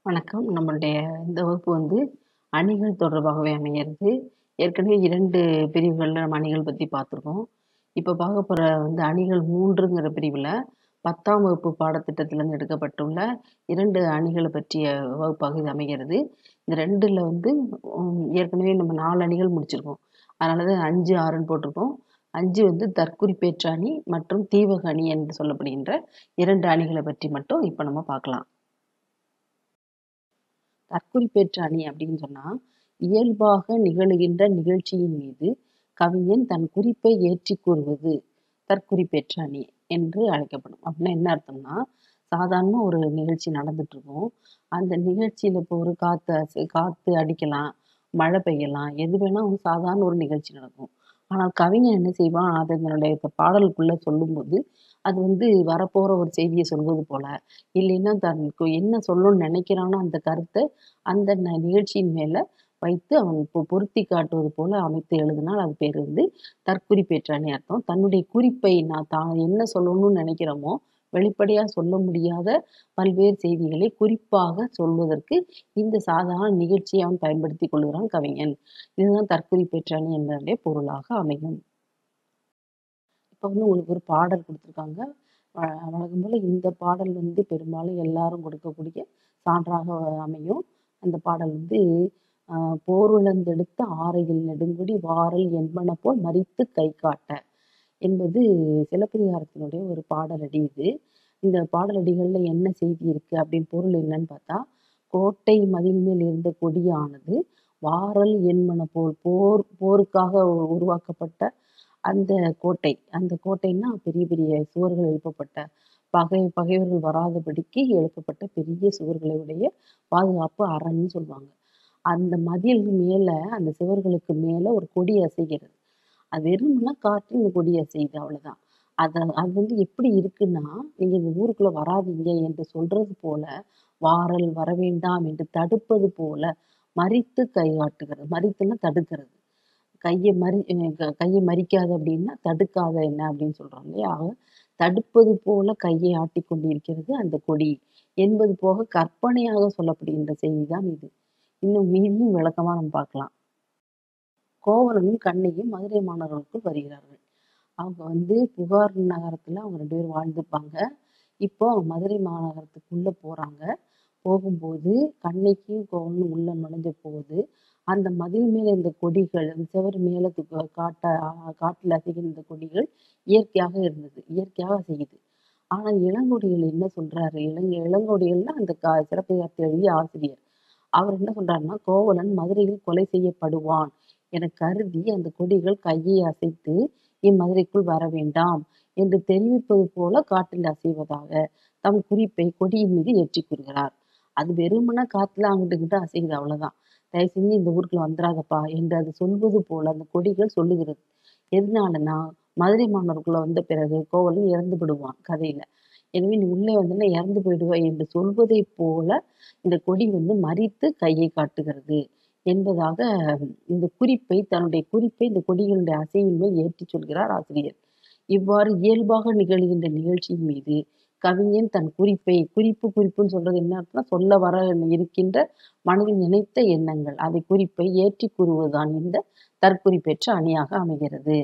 வணக்கம். நம்மளுடைய இந்த வகுப்பு வந்து அணிகள் தொடர்பாகவே அமைகிறது. ஏற்கனவே 2 பிரிவுகள்ல நம்ம அணிகள் பத்தி பார்த்துருக்கோம். இப்ப பார்க்க போற வந்து அணிகள் 3ங்கிற பிரிவுல 10ஆம் வகுப்பு பாடத்திட்டத்திலிருந்து எடுக்கப்பட்டுள்ள 2 அணிகள பற்றிய வகுப்பாக இது அமைகிறது. இந்த 2ல வந்து ம் ஏற்கனவே நம்ம 4 அணிகள் முடிச்சிருக்கோம். அதனால தான் 5, 6ன்னு போட்டிருக்கோம். 5 வந்து தற்குறிப்பேற்ற அணி மற்றும் தீவக அணி என்று சொல்லப்படுகின்ற 2 அணிகள பற்றி மட்டும் இப்ப நம்ம பார்க்கலாம். தற்குறிப்பேற்ற அணி அப்படின்னு சொன்னா, இயல்பாக நிகழுகின்ற நிகழ்ச்சியின் மீது கவிஞன் தன் குறிப்பை ஏற்றிக் கூறுவது தற்குறிப்பேற்ற அணி என்று அழைக்கப்படும். அப்படின்னா என்ன அர்த்தம்னா, சாதாரணமா ஒரு நிகழ்ச்சி நடந்துட்டுருக்கும். அந்த நிகழ்ச்சியில இப்போ ஒரு காத்து அசை காத்து அடிக்கலாம், மழை பெய்யலாம், எது வேணா ஒரு சாதாரண ஒரு நிகழ்ச்சி நடக்கும். ஆனால் கவிஞன் என்ன செய்வான், அத தன்னுடைய இப்ப பாடலுக்குள்ள சொல்லும்போது, அது வந்து வரப்போற ஒரு செய்திய சொல்வது போல, இல்லைன்னா தனக்கு என்ன சொல்லணும்னு நினைக்கிறானோ அந்த கருத்த அந்த ந நிகழ்ச்சியின் மேல வைத்து அவன் பொ பொருத்தி காட்டுவது போல அமைத்து எழுதினால் அது பேரு வந்து தற்குறிப்பேற்ற அணி அர்த்தம். தன்னுடைய குறிப்பை நான் தான் என்ன சொல்லணும்னு நினைக்கிறோமோ, வெளிப்படையா சொல்ல முடியாத பல்வேறு செய்திகளை குறிப்பாக சொல்வதற்கு இந்த சாதாரண நிகழ்ச்சியை அவன் பயன்படுத்திக் கொள்கிறான் கவிஞன். இதுதான் தற்குறிப்பேற்ற அணி என்பதனுடைய பொருளாக அமையும். இப்ப வந்து உங்களுக்கு ஒரு பாடல் குடுத்துருக்காங்க. வ வழக்கம் போல இந்த பாடல் வந்து பெரும்பாலும் எல்லாரும் கொடுக்கக்கூடிய சான்றாக அமையும். அந்த பாடல் வந்து அ "போருளந்தெடுத்த ஆரையில் நெடுங்கொடி வாரல் என்பன போல் மறித்துக் கைகாட்ட" என்பது சிலப்பதிகாரத்தினுடைய ஒரு பாடலடி இது. இந்த பாடலடிகள்ல என்ன செய்தி இருக்கு அப்படின்னு பொருள் என்னன்னு பார்த்தா, கோட்டை மதில் மேல் இருந்த கொடியானது வாரல் என்பன போல் போர் போருக்காக உருவாக்கப்பட்ட அந்த கோட்டை. அந்த கோட்டைன்னா பெரிய பெரிய சுவர்கள் எழுப்பப்பட்ட பகை பகைவர்கள் வராதபடிக்கு எழுப்பப்பட்ட பெரிய சுவர்களை உடைய பாதுகாப்பு அரண்ன்னு சொல்லுவாங்க. அந்த மதில் மேல அந்த சுவர்களுக்கு மேல ஒரு கொடி அசைகிறது. அது வெறுமனே காற்றில் இந்த கொடி அசையுது அவ்வளவுதான். அத அது வந்து எப்படி இருக்குன்னா, நீங்க இந்த ஊருக்குள்ள வராதீங்க என்று சொல்றது போல, வாரல் வரவேண்டாம் என்று தடுப்பது போல மறித்து கை காட்டுகிறது. மறித்துன்னா தடுக்கிறது. கைய மறி க கைய மறிக்காத அப்படின்னா, தடுக்காத என்ன அப்படின்னு சொல்றோம் இல்லையா? ஆக தடுப்பது போல கையை ஆட்டிக் கொண்டிருக்கிறது அந்த கொடி என்பது போக கற்பனையாக சொல்லப்படுகின்ற செய்தி தான் இது. இன்னும் மீதியும் விளக்கமா நம்ம பார்க்கலாம். கோவலனும் கண்ணகியும் மதுரை மாநகருக்குள் வருகிறார்கள். அவங்க வந்து புகார் நகரத்துல அவங்க 2 பேரும் வாழ்ந்துப்பாங்க. இப்போ மதுரை மாநகரத்துக்குள்ள போறாங்க. போகும்போது கண்ணகியும் கோவலனும் உள்ள நுழைஞ்ச போது, அந்த மதில் மேல இருந்த கொடிகள், அந்த சுவர் மேல து காட்ட காட்டுல அசைகின்ற கொடிகள் இயற்கையாக இருந்தது. இயற்கையாக அசையுது. ஆனா இளங்கோடிகள் என்ன சொல்றாரு, இளங் இளங்கோடிகள்னா அந்த க சிலப்பதிகாரத்தை எழுதிய ஆசிரியர். அவர் என்ன சொல்றாருன்னா, கோவலன் மதுரையில் கொலை செய்யப்படுவான் எனக் கருதி அந்த கொடிகள் கையை அசைத்து இம்மதுரைக்குள் வர வேண்டாம் என்று தெரிவிப்பது போல காற்றில் அசைவதாக தம் குறிப்பை கொடியின் மீது ஏற்றிக் கூறுகிறார். அது வெறுமனே காத்துல அங்கிட்டு இங்கிட்டு அசையுது அவ்வளவுதான். தயவு செஞ்சு இந்த ஊருக்குள்ள வந்துராதப்பா என்று அது சொல்வது போல அந்த கொடிகள் சொல்லுகிறது. எதனாலன்னா, மதுரை மாநகருக்குள்ள வந்த பிறகு கோவலன் இறந்து விடுவான் கதையில. எனவே நீ உள்ளே வந்தன்னா இறந்து போயிடுவ என்று சொல்வதைப் போல இந்த கொடி வந்து மறித்து கையை காட்டுகிறது என்பதாக இந்த குறிப்பை தன்னுடைய குறிப்பை இந்த கொடிகளுடைய அசைவின் மேல் ஏற்றிச் சொல்கிறார் ஆசிரியர். இவ்வாறு இயல்பாக நிகழ்கின்ற நிகழ்ச்சியின் மீது கவிஞன் தன் குறிப்பை குறிப்பு குறிப்புன்னு சொல்றது என்ன அர்த்தம்னா, சொல்ல வர இருக்கின்ற மனதில் நினைத்த எண்ணங்கள், அதை குறிப்பை ஏற்றிக் கூறுவதுதான் இந்த தற்குறிப்பேற்ற அணியாக அமைகிறது.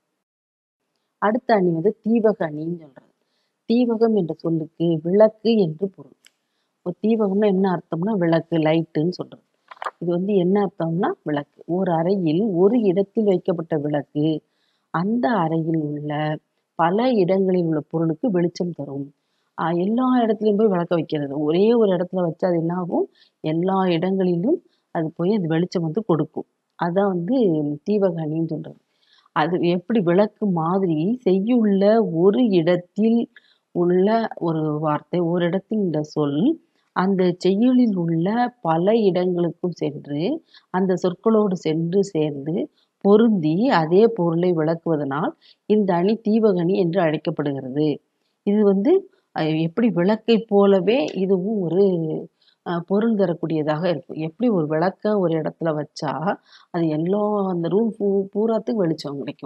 அடுத்த அணி வந்து தீவக அணின்னு சொல்றது. தீவகம் என்ற சொல்லுக்கு விளக்கு என்று பொருள். இப்போ தீவகம்னா என்ன அர்த்தம்னா, விளக்கு லைட்டுன்னு சொல்றது. இது வந்து என்ன அர்த்தம்னா விளக்கு. ஒரு அறையில் ஒரு இடத்தில் வைக்கப்பட்ட விளக்கு, அந்த அறையில் உள்ள பல இடங்களில் உள்ள பொருளுக்கு வெளிச்சம் தரும். அ எல்லா இடத்துலயும் போய் விளக்க வைக்கிறது. ஒரே ஒரு இடத்துல வச்சா அது என்ன ஆகும், எல்லா இடங்களிலும் அது போய் அந்த வெளிச்சம் வந்து கொடுக்கும். அதான் வந்து தீவக அணின்னு சொல்றது. அது எப்படி விளக்கு மாதிரி செய்யுள்ள ஒரு இடத்தில் உள்ள ஒரு வார்த்தை, ஒரு இடத்தில் இந்த சொல், அந்த செய்யுளில் உள்ள பல இடங்களுக்கும் சென்று, அந்த சொற்களோடு சென்று சேர்ந்து, பொருந்தி அதே பொருளை விளக்குவதனால் இந்த அணி தீவக அணி என்று அழைக்கப்படுகிறது. இது வந்து அ எப்படி விளக்கைப் போலவே இதுவும் ஒரு அ பொருள் தரக்கூடியதாக இருக்கும். எப்படி ஒரு விளக்க ஒரு இடத்துல வச்சா, அது எல்லா அந்த ரூம் பூ பூராத்துக்கும் வெளிச்சம் கிடைக்கும்.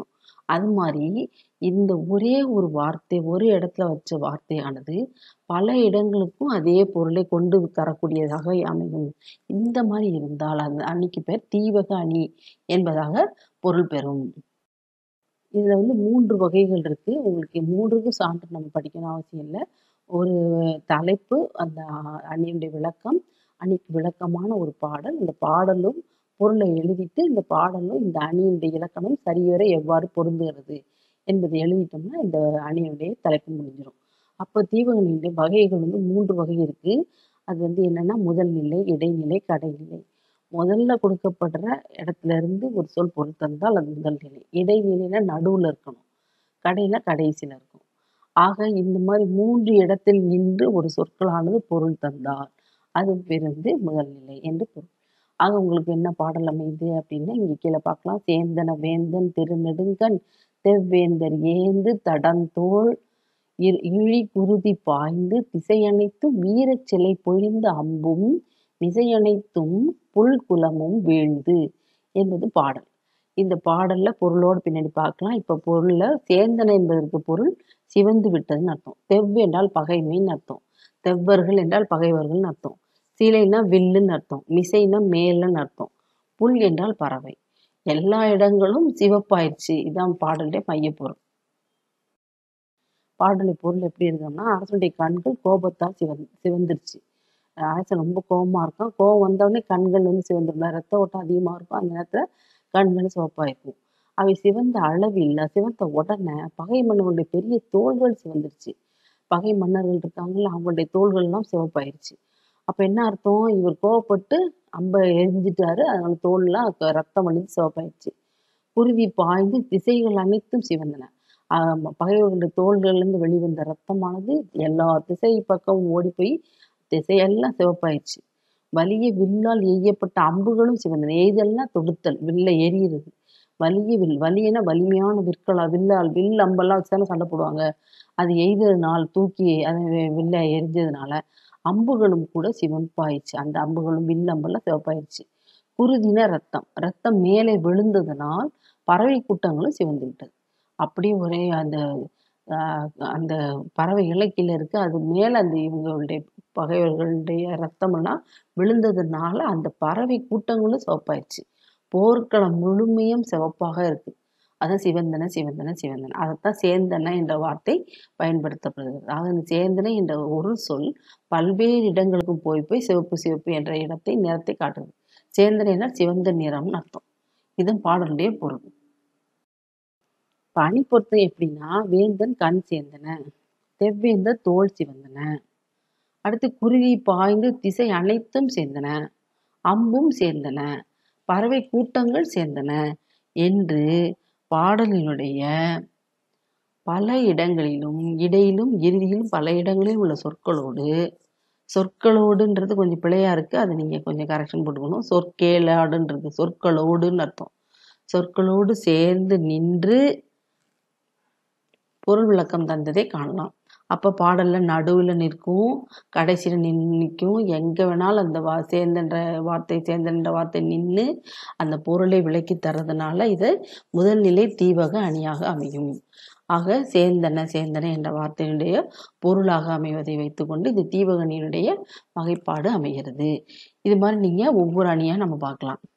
அது மாதிரி இந்த ஒரே ஒரு வார்த்தை ஒரு இடத்துல வச்ச வார்த்தையானது பல இடங்களுக்கும் அதே பொருளை கொண்டு தரக்கூடியதாக அமையும் இந்த மாதிரி இருந்தால் அந்த அணிக்கு பேர் தீவக அணி என்பதாக பொருள் பெறும் இதுல வந்து மூன்று வகைகள் இருக்கு உங்களுக்கு மூன்றுக்கும் சான்று நம்ம படிக்கணும் அவசியம் இல்லை ஒரு தலைப்பு அந்த அணியுடைய விளக்கம் அணிக்கு விளக்கமான ஒரு பாடல் இந்த பாடலும் பொருளை எழுதிட்டு இந்த பாடலும் இந்த அணியினுடைய இலக்கணம் சரிவர எவ்வாறு பொருந்துகிறது என்பதை எழுதிட்டோம்னா இந்த அணியினுடைய தலைப்பு முடிஞ்சிடும் அப்போ தீவகனினுடைய வகைகள் வந்து மூன்று வகை இருக்கு அது வந்து என்னன்னா முதல் நிலை இடைநிலை கடைநிலை முதல்ல கொடுக்கப்படுற இடத்துல இருந்து ஒரு சொல் பொருள் தந்தால் அது முதல் நிலை இடைநிலைனா நடுவுல இருக்கணும் கடையில கடைசியில இருக்கும் ஆக இந்த மாதிரி மூன்று இடத்தில் நின்று ஒரு சொற்களானது பொருள் தந்தால் அது பேர் வந்து முதல் நிலை என்று பொருள் ஆக உங்களுக்கு என்ன பாடல் அமையுது அப்படின்னா இங்க கீழே பார்க்கலாம் சேந்தன வேந்தன் திருநெடுங்கண் தெவ்வேந்தர் ஏந்து தடந்தோள் இ- இழி குருதி பாய்ந்து திசையனைத்தும் வீரச் சிலை பொழிந்த அம்பும் மிசையனைத்தும் புல்குலமும் வீழ்ந்து என்பது பாடல் இந்த பாடல்ல பொருளோடு பின்னாடி பார்க்கலாம் இப்ப பொருள்ல சேந்தன என்பதற்கு பொருள் சிவந்து விட்டதுன்னு அர்த்தம் தெவ் என்றால் பகைமைன்னு அர்த்தம் தெவ்வர்கள் என்றால் பகைவர்கள்னு அர்த்தம் சிலைனா வில்லுன்னு அர்த்தம் மிசைனா மேலன்னு அர்த்தம் புல் என்றால் பறவை எல்லா இடங்களும் சிவப்பாயிருச்சு இதான் பாடலுடைய மையப்பொருள் பாடலுடைய பொருள் எப்படி இருக்குன்னா அரசனுடைய கண்கள் கோபத்தால் சிவந் சிவந்துருச்சு அரசன் ரொம்ப கோபமா இருக்கான் கோபம் வந்தவுடனே கண்கள் வந்து சிவந்துடும் ரத்த ஓட்டம் அதிகமா இருக்கும் அந்த நேரத்துல கண்கள் சிவப்பாயிருக்கும் அவை சிவந்த அளவு இல்லை சிவந்த உடனே பகை மன்னர்களுடைய பெரிய தோள்கள் சிவந்துருச்சு பகை மன்னர்கள் இருக்காங்கல்ல அவங்களுடைய தோள்கள் எல்லாம் சிவப்பாயிருச்சு அப்ப என்ன அர்த்தம் இவர் கோவப்பட்டு அம்ப எரிஞ்சிட்டாரு அதனால தோல்லாம் க- ரத்தம் வழிஞ்சு சிவப்பாயிருச்சு குருவி பாய்ந்து திசைகள் அனைத்தும் சிவந்தன ஆஹ் பகைவர்களுடைய தோள்கள்லேருந்து வெளிவந்த ரத்தமானது எல்லா திசை பக்கமும் ஓடி போய் திசையெல்லாம் சிவப்பாயிருச்சு வலிய வில்லால் எய்யப்பட்ட அம்புகளும் சிவந்தன எய்தல்னா தொடுத்தல் வில்ல எரியிறது வலிய வில் வலியன வலிமையான விற்களா வில்லால் வில் அம்பெல்லாம் வச்சுதானே சண்டை போடுவாங்க அது எய்ததுனால தூக்கி அதை வி- வில்ல எரிஞ்சதுனால அம்புகளும் கூட சிவப்பாயிருச்சு அந்த அம்புகளும் வில் அம்பெல்லாம் சிவப்பாயிருச்சு குருதின ரத்தம் ரத்தம் மேலே விழுந்ததனால் பறவை கூட்டங்களும் சிவந்து விட்டது அப்படியே ஒரே அந்த ஆஹ் அந்த பறவைகள்லாம் கீழே இருக்கு அது மேல அந்த இவங்களுடைய பகைவர்களுடைய ரத்தம் எல்லாம் விழுந்ததுனால அந்த பறவை கூட்டங்களும் சிவப்பாயிருச்சு போர்க்களம் முழுமையும் சிவப்பாக இருக்கு அதான் சிவந்தன சிவந்தன சிவந்தன அதைத்தான் சேந்தன என்ற வார்த்தை பயன்படுத்தப்படுகிறது ஆக இந்த சேந்தன என்ற ஒரு சொல் பல்வேறு இடங்களுக்கும் போய் போய் சிவப்பு சிவப்பு என்ற இடத்தை நிறத்தை காட்டுது சேந்தனைனா சிவந்த நிறம்னு அர்த்தம் இதுதான் பாடலுடைய பொருள் பனி பொருத்தம் எப்படின்னா வேந்தன் கண் சேர்ந்தன தெவ்வேந்தர் தோல் சிவந்தன அடுத்து குருவி பாய்ந்து திசை அனைத்தும் சேர்ந்தன அம்பும் சேர்ந்தன பறவை கூட்டங்கள் சேர்ந்தன என்று பாடலினுடைய பல இடங்களிலும் இடையிலும் இறுதியிலும் பல இடங்களிலும் உள்ள சொற்களோடு சொற்களோடுன்றது கொஞ்சம் பிழையா இருக்கு அதை நீங்க கொஞ்சம் கரெக்ஷன் போட்டுக்கணும் சொற்கேளாடுன்றது சொற்களோடுன்னு அர்த்தம் சொற்களோடு சேர்ந்து நின்று பொருள் விளக்கம் தந்ததை காணலாம் அப்ப பாடல்ல நடுவுல நிற்கும் கடைசியில நின் நிற்கும் எங்க வேணாலும் அந்த வா சேர்ந்தன்ற வார்த்தை சேர்ந்தன்ற வார்த்தை நின்று அந்த பொருளை விளக்கி தர்றதுனால இது முதல் நிலை தீவக அணியாக அமையும் ஆக சேர்ந்தன சேர்ந்தன என்ற வார்த்தையினுடைய பொருளாக அமைவதை வைத்துக்கொண்டு இது தீவக அணியினுடைய வகைப்பாடு அமைகிறது இது மாதிரி நீங்க ஒவ்வொரு அணியா நம்ம பார்க்கலாம்